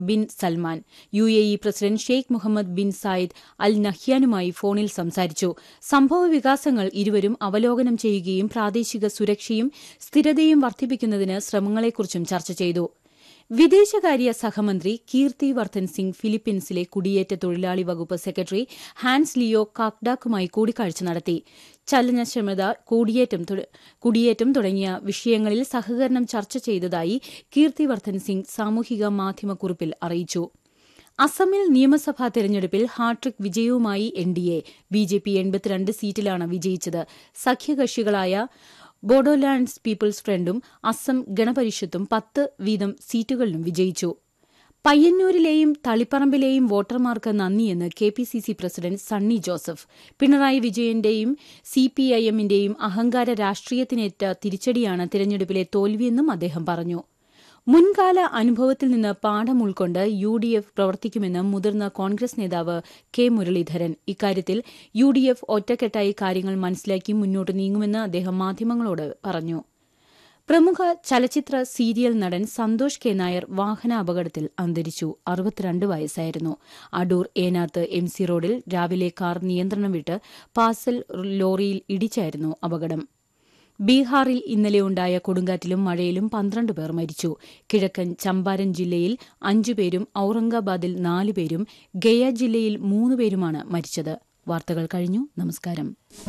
bin Salman U A E president Sheikh Mohammed bin Zayed Al നഹ്യാനുമായി ഫോണിൽ സംസാരിച്ചു സംഭവ വികാസങ്ങൾ ഇരുവരും അവലോകനം ചെയ്യുകയും പ്രാദേശിക സുരക്ഷയും സ്ഥിരതയും വർദ്ധിപ്പിക്കുന്നതിന് ശ്രമങ്ങളെക്കുറിച്ചും ചർച്ച ചെയ്തു വിദേശകാര്യ സഹമന്ത്രി കീർത്തി വർദ്ധൻ സിംഗ് ഫിലിപ്പീൻസിലെ കുടിയേറ്റ തൊഴിലാളി വകുപ്പ് സെക്രട്ടറി ഹാൻസ് ലിയോ കാക്ഡാക്കുമായി കൂടിക്കാഴ്ച നടത്തി ചലനക്ഷമത കുടിയേറ്റം കുടിയേറ്റം തുടങ്ങിയ വിഷയങ്ങളിൽ സഹകരണം ചർച്ച ചെയ്തതായി കീർത്തി വർദ്ധൻ സിംഗ് സാമൂഹിക മാധ്യമക്കുറിപ്പിൽ അറിയിച്ചു അസമിൽ നിയമസഭാ തെരഞ്ഞെടുപ്പിൽ ഹാട്രിക് വിജയവുമായി N D A B J P എൺപത്തിരണ്ട് സീറ്റിലാണ് വിജയിച്ചത് സഖ്യകക്ഷികളായ ബോഡോലാൻഡ്സ് പീപ്പിൾസ് ഫ്രണ്ടും അസം ഗണപരിഷത്തും പത്ത് വീതം സീറ്റുകളിലും വിജയിച്ചു പയ്യന്നൂരിലെയും തളിപ്പറമ്പിലെയും വോട്ടർമാർക്ക് നന്ദിയെന്ന് K P C C president Sunny Joseph Pinarayi വിജയന്റെയും സി പി ഐ എമ്മിന്റെയും അഹങ്കാര രാഷ്ട്രീയത്തിനേറ്റ തിരിച്ചടിയാണ് തിരഞ്ഞെടുപ്പിലെ തോൽവിയെന്നും അദ്ദേഹം പറഞ്ഞു മുൻകാല അനുഭവത്തിൽ നിന്ന് പാഠം ഉൾക്കൊണ്ട് യു ഡി എഫ് പ്രവർത്തിക്കുമെന്ന് മുതിർന്ന കോൺഗ്രസ് നേതാവ് കെ മുരളീധരൻ ഇക്കാര്യത്തിൽ യു ഡി എഫ് ഒറ്റക്കെട്ടായി കാര്യങ്ങൾ മനസ്സിലാക്കി മുന്നോട്ട് നീങ്ങുമെന്ന് അദ്ദേഹം മാധ്യമങ്ങളോട് പറഞ്ഞു പ്രമുഖ ചലച്ചിത്ര സീരിയൽ നടൻ സന്തോഷ് കെ നായർ വാഹനാപകടത്തിൽ അന്തരിച്ചു അറുപത്തിരണ്ട് വയസ്സായിരുന്നു അടൂർ ഏനാത്ത് എം സി റോഡിൽ രാവിലെ കാർ നിയന്ത്രണം വിട്ട് പാസൽ ലോറിയിൽ ഇടിച്ചായിരുന്നു അപകടം ബീഹാറിൽ ഇന്നലെ ഉണ്ടായ കൊടുങ്കാറ്റിലും മഴയിലും പന്ത്രണ്ട് പേർ മരിച്ചു കിഴക്കൻ ചമ്പാരൻ ജില്ലയിൽ അഞ്ചുപേരും ഔറംഗാബാദിൽ നാലുപേരും ഗയ ജില്ലയിൽ മൂന്നുപേരുമാണ് മരിച്ചത് വാർത്തകൾ കഴിഞ്ഞു നമസ്കാരം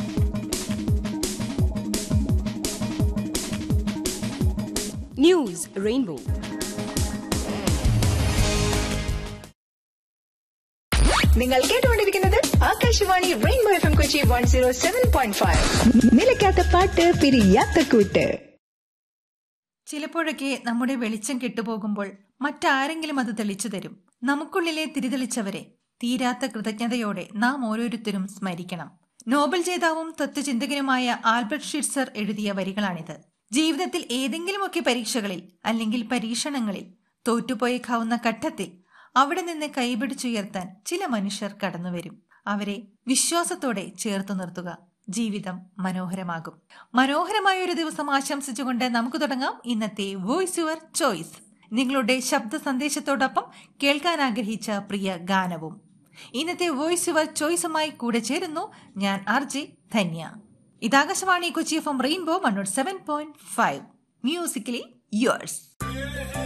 ന്യൂസ് റെയിൻബോ നിങ്ങൾ കേട്ടുകൊണ്ടിരിക്കുന്നത് Akashvani rainbow F M Kochi one zero seven point five നിലയ്ക്കാത്ത പാട്ട് പിരിയാത്ത കൂട്ട് ചിലപ്പോഴൊക്കെ നമ്മുടെ വെളിച്ചം കെട്ടുപോകുമ്പോൾ മറ്റാരെങ്കിലും അത് തെളിച്ചു തരും നമുക്കുള്ളിലെ തിരിതെളിച്ചവരെ തീരാത്ത കൃതജ്ഞതയോടെ നാം ഓരോരുത്തരും സ്മരിക്കണം നോബൽ ജേതാവും തത്വചിന്തകനുമായ ആൽബർട്ട് ഷിറ്റ്സർ എഴുതിയ വരികളാണിത് ജീവിതത്തിൽ ഏതെങ്കിലുമൊക്കെ പരീക്ഷകളിൽ അല്ലെങ്കിൽ പരീക്ഷണങ്ങളിൽ തോറ്റുപോയേക്കാവുന്ന ഘട്ടത്തിൽ അവിടെ നിന്ന് കൈപിടിച്ചുയർത്താൻ ചില മനുഷ്യർ കടന്നുവരും അവരെ വിശ്വാസത്തോടെ ചേർത്തു നിർത്തുക ജീവിതം മനോഹരമാകും മനോഹരമായ ഒരു ദിവസം ആശംസിച്ചുകൊണ്ട് നമുക്ക് തുടങ്ങാം ഇന്നത്തെ വോയിസ് യുവർ ചോയ്സ് നിങ്ങളുടെ ശബ്ദ സന്ദേശത്തോടൊപ്പം കേൾക്കാൻ ആഗ്രഹിച്ച പ്രിയ ഗാനവും ഇന്നത്തെ വോയിസ് യുവർ ചോയ്സുമായി കൂടെ ചേരുന്നു ഞാൻ ആർജെ ധന്യ ഇതാകാശവാണി കൊച്ചി എഫ് എം റെയിൻബോ മണ്ണൂർ seven point five musically yours